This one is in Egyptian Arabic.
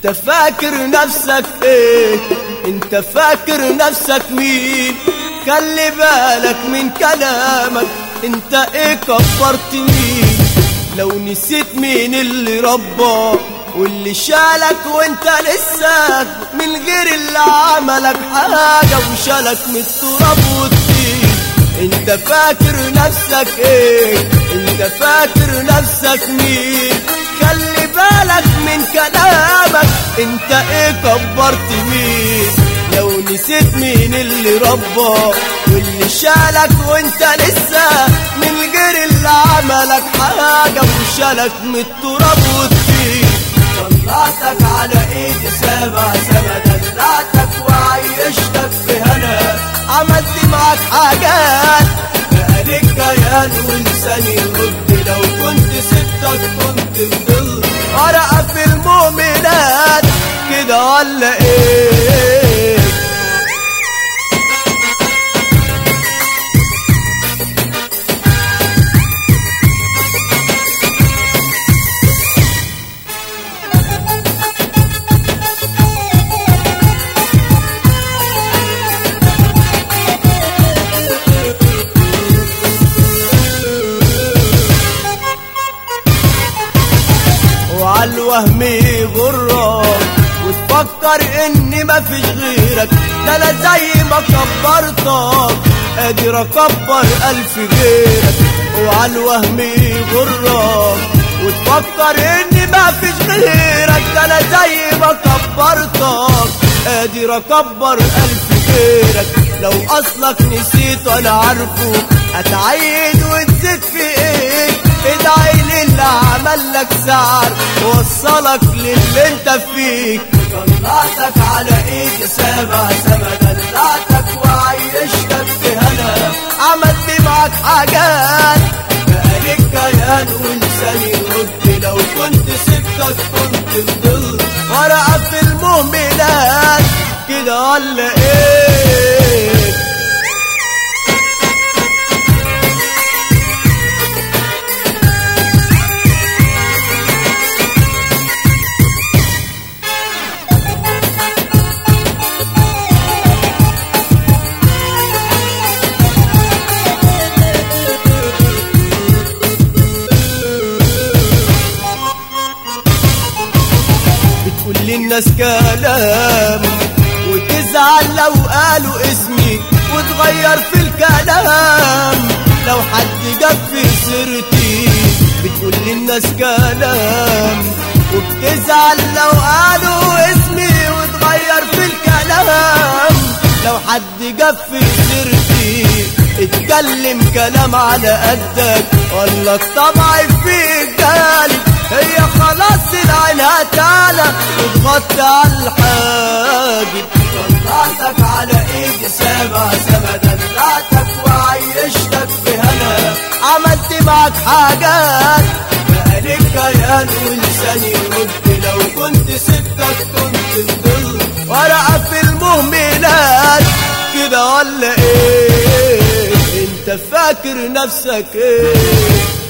انت فاكر نفسك ايه انت فاكر نفسك مين خلي بالك من كلامك انت ايه كبرت مين لو نسيت مين اللي رباك واللي شالك وانت لسه من غير اللي عملك حاجة وشالك من التراب والطين انت فاكر نفسك ايه انت فاكر نفسك مين خلي بالك من كلامك انت ايه كبرت مين لو نسيت مين اللي رباك واللي شالك وانت لسه من غير اللي عملك حاجة وشالك من التراب والطين طلعتك على ايدي سبع سما دلعتك وعيشتك في هنا عملت معاك حاجات بقى ليك كيان ولساني يرد لو كنت سبتك كنت فضلت ورقة في المؤمنات كده ولا ايه وعالوهم يغرك وتفكر ان مفيش غيرك ده انا زي ما كبرتك قادر اكبر الف غيرك وعالوهم يغرك وتفكر ان مفيش غيرك ده انا زي ما كبرتك قادر اكبر الف غيرك لو اصلك نسيت وانا عارفه هتعيد وتزيد في ايه ادعي للي عمل لك سعر وصلك للي انت فيه طلعتك على ايدي سبع سما دلعتك وعيشتك في هنا عملت معاك حاجات بقى ليك كيان ولساني يرد لو كنت سبتك كنت فضلت ورقة في المهملات كده ولا ايه بتقول للناس كلام وتزعل لو قالوا اسمي وتغير في الكلام لو حد جاب في سيرتي بتقول للناس كلام وبتزعل لو قالوا اسمي وتغير في الكلام لو حد جاب في سيرتي اتكلم كلام على قدك ولا الطبع فيك جالي هي خلاص العينها تعالى وتغطي على الحاجب طلعتك على ايدي سبع سما دلعتك وعيشتك في هنا عملت معاك حاجات بقى ليك كيان ولساني يرد لو كنت سبتك كنت فضلت ورقة في المهملات كده ولا ايه انت فاكر نفسك ايه